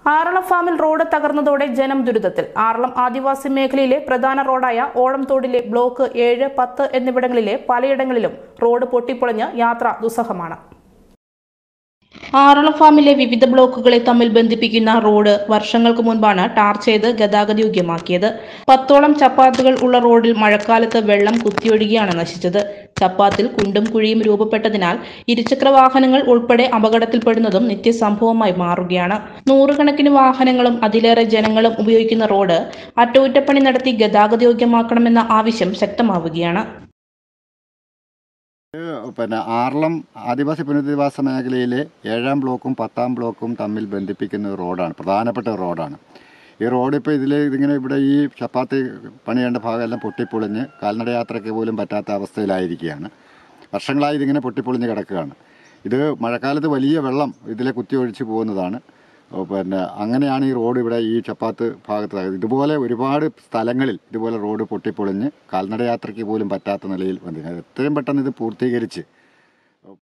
ആറളം ഫാമിൽ റോഡ് തകർന്നതോടെ ജനം ദുരിതത്തിൽ ആറളം ആദിവാസി മേഖലയിലെ പ്രധാന റോഡായ ഓളംതോടിലെ ബ്ലോക്ക് ഏഴ് പത്ത് എന്നിവിടങ്ങളിലെ പലയിടങ്ങളിലും റോഡ് പൊട്ടിപ്പൊളിഞ്ഞ് യാത്ര ദുസ്സഹമാണ് ആറളം ഫാമിലെ വിവിധ ബ്ലോക്കുകളെ തമ്മിൽ ബന്ധിപ്പിക്കുന്ന റോഡ് വർഷങ്ങൾക്ക് മുൻപാണ് ടാർ ചെയ്ത് ഗതാഗതയോഗ്യമാക്കിയത് പത്തോളം ചപ്പാത്തുകൾ ഉള്ള റോഡിൽ മഴക്കാലത്ത് വെള്ളം കുത്തിയൊഴുകിയാണ് നശിച്ചത് ചപ്പാത്തിൽ കുണ്ടും കുഴിയും രൂപപ്പെട്ടതിനാൽ ഇരുചക്ര വാഹനങ്ങൾ ഉൾപ്പെടെ അപകടത്തിൽപ്പെടുന്നതും നിത്യസംഭവമായി മാറുകയാണ് നൂറുകണക്കിന് വാഹനങ്ങളും അതിലേറെ ജനങ്ങളും ഉപയോഗിക്കുന്ന റോഡ് അറ്റകുറ്റപ്പണി നടത്തി ഗതാഗതയോഗ്യമാക്കണമെന്ന ആവശ്യം ശക്തമാവുകയാണ് പിന്നെ ആറളം ആദിവാസി പുനരധിവാസ മേഖലയിലെ ഏഴാം ബ്ലോക്കും പത്താം ബ്ലോക്കും തമ്മിൽ ബന്ധിപ്പിക്കുന്ന ഒരു റോഡാണ് പ്രധാനപ്പെട്ട ഒരു റോഡാണ് ഈ റോഡ് ഇപ്പോൾ ഇതിൽ ഇതിങ്ങനെ ഇവിടെ ഈ ചപ്പാത്തി പണിയേണ്ട ഭാഗമെല്ലാം പൊട്ടിപ്പൊളിഞ്ഞ് കാൽനട യാത്രയ്ക്ക് പോലും പറ്റാത്ത അവസ്ഥയിലായിരിക്കുകയാണ് വർഷങ്ങളായി ഇതിങ്ങനെ പൊട്ടിപ്പൊളിഞ്ഞ് കിടക്കുകയാണ് ഇത് മഴക്കാലത്ത് വലിയ വെള്ളം ഇതിലെ കുത്തിയൊഴിച്ച് പോകുന്നതാണ് ഓ, പിന്നെ അങ്ങനെയാണ് ഈ റോഡ് ഇവിടെ ഈ ചപ്പാത്ത് ഭാഗത്ത് ഇതുപോലെ ഒരുപാട് സ്ഥലങ്ങളിൽ ഇതുപോലെ റോഡ് പൊട്ടിപ്പൊളിഞ്ഞ് കാൽനട യാത്രയ്ക്ക് പോലും പറ്റാത്ത നിലയിൽ വന്നിരിക്കുന്നത് എത്രയും പെട്ടെന്ന് ഇത് പൂർത്തീകരിച്ച്